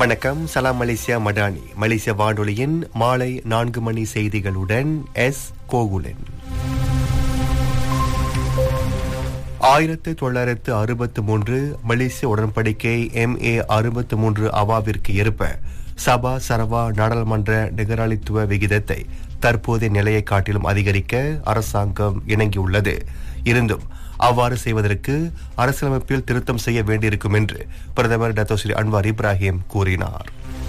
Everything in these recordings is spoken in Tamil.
வணக்கம் சலாம் மலேசியா மடானி மலேசிய வானொலியின் மாலை நான்கு மணி செய்திகளுடன் எஸ் கோகுலன் ஆயிரத்து தொள்ளாயிரத்து அறுபத்து மூன்று மலேசிய உடன்படிக்கை எம் ஏ அறுபத்து மூன்று அவாவிற்கு ஏற்ப சபா சரவா நாடாளுமன்ற நிகராளித்துவ விகிதத்தை தற்போதைய நிலையை காட்டிலும் அதிகரிக்க அரசாங்கம் இணங்கியுள்ளது இருந்தும் அவ்வாறு செய்வதற்கு அரசியலமைப்பில் திருத்தம் செய்ய வேண்டியிருக்கும் என்று பிரதமர் டத்தோஸ்ரீ அன்வார் இப்ராஹிம் கூறினார்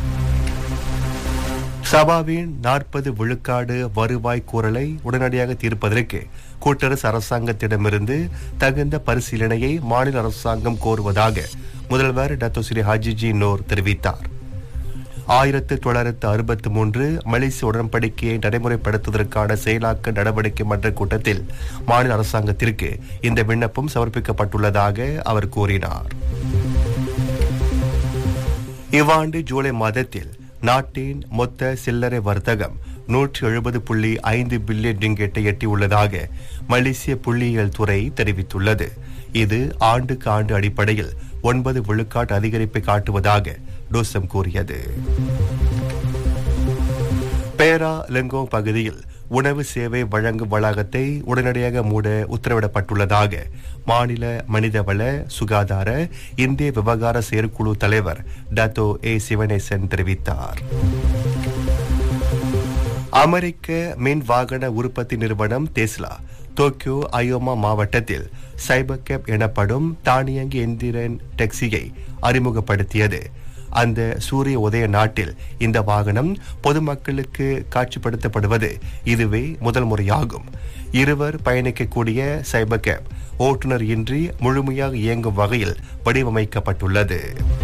சபாவின் நாற்பது விழுக்காடு வருவாய் கூறலை உடனடியாக தீர்ப்பதற்கு கூட்டரசு அரசாங்கத்திடமிருந்து தகுந்த பரிசீலனையை மாநில அரசாங்கம் கோருவதாக முதல்வர் டத்தோஸ்ரீ ஹாஜிஜி நோர் தெரிவித்தார் ஆயிரத்து தொள்ளாயிரத்து அறுபத்தி மூன்று மலேசிய உடன்படிக்கையை நடைமுறைப்படுத்துவதற்கான செயலாக்க நடவடிக்கை மன்ற கூட்டத்தில் மாநில அரசாங்கத்திற்கு இந்த விண்ணப்பம் சமர்ப்பிக்கப்பட்டுள்ளதாக அவர் கூறினார் இவ்வாண்டு ஜூலை மாதத்தில் நாட்டின் மொத்த சில்லறை வர்த்தகம் நூற்றி எழுபது புள்ளி ஐந்து பில்லியன் ரிங்கெட்டை எட்டியுள்ளதாக மலேசிய புள்ளியியல் துறை தெரிவித்துள்ளது இது ஆண்டுக்கு ஆண்டு அடிப்படையில் ஒன்பது விழுக்காட்டு அதிகரிப்பை காட்டுவதாக டோசம் கூறியது பேரா லெங்கோங் பகுதியில் உணவு சேவை வழங்கும் வளாகத்தை உடனடியாக மூட உத்தரவிடப்பட்டுள்ளதாக மாநில மனிதவள சுகாதார இந்திய விவகார செயற்குழு தலைவர் டத்தோ ஏ சிவனேசன் தெரிவித்தார் அமெரிக்க மின் வாகன உற்பத்தி நிறுவனம் டெஸ்லா டோக்கியோ அயோமா மாவட்டத்தில் சைபர் கேப் எனப்படும் தானியங்கி எந்திரன் டாக்ஸியை அறிமுகப்படுத்தியது அந்த சூரிய உதய நாட்டில் இந்த வாகனம் பொதுமக்களுக்கு காட்சிப்படுத்தப்படுவது இதுவே முதல் முறையாகும் இருவர் பயணிக்கக்கூடிய சைபர் கேப் ஓட்டுநர் இன்றி முழுமையாக இயங்கும் வகையில் வடிவமைக்கப்பட்டுள்ளது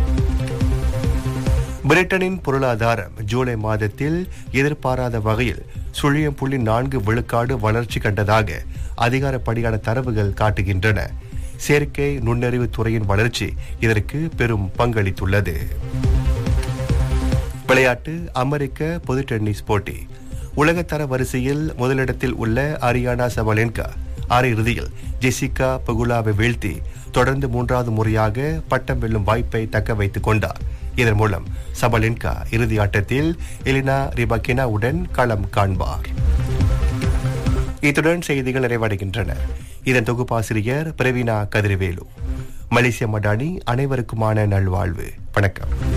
பிரிட்டனின் பொருளாதாரம் ஜூலை மாதத்தில் எதிர்பாராத வகையில் சுழியம் புள்ளி நான்கு விழுக்காடு வளர்ச்சி கண்டதாக அதிகாரப்படியான தரவுகள் காட்டுகின்றன செயற்கை நுண்ணறிவு துறையின் வளர்ச்சி இதற்கு பெரும் பங்களித்துள்ளது விளையாட்டு அமெரிக்க பொது டென்னிஸ் போட்டி உலகத்தர வரிசையில் முதலிடத்தில் உள்ள அரியானா சபலென்கா அரையிறுதியில் ஜெசிகா பகுலாவை வீழ்த்தி தொடர்ந்து மூன்றாவது முறையாக பட்டம் வெல்லும் வாய்ப்பை தக்க வைத்துக் கொண்டார் இதன் மூலம் சபலென்கா இறுதி ஆட்டத்தில் எலினா ரிபக்கினாவுடன் களம் காண்பார் இத்துடன் செய்திகள் நிறைவடைகின்றன இதன் தொகுப்பாசிரியர் பிரவீனா கதிர்வேலு மலேசிய மடானி அனைவருக்குமான நல்வாழ்வு வணக்கம்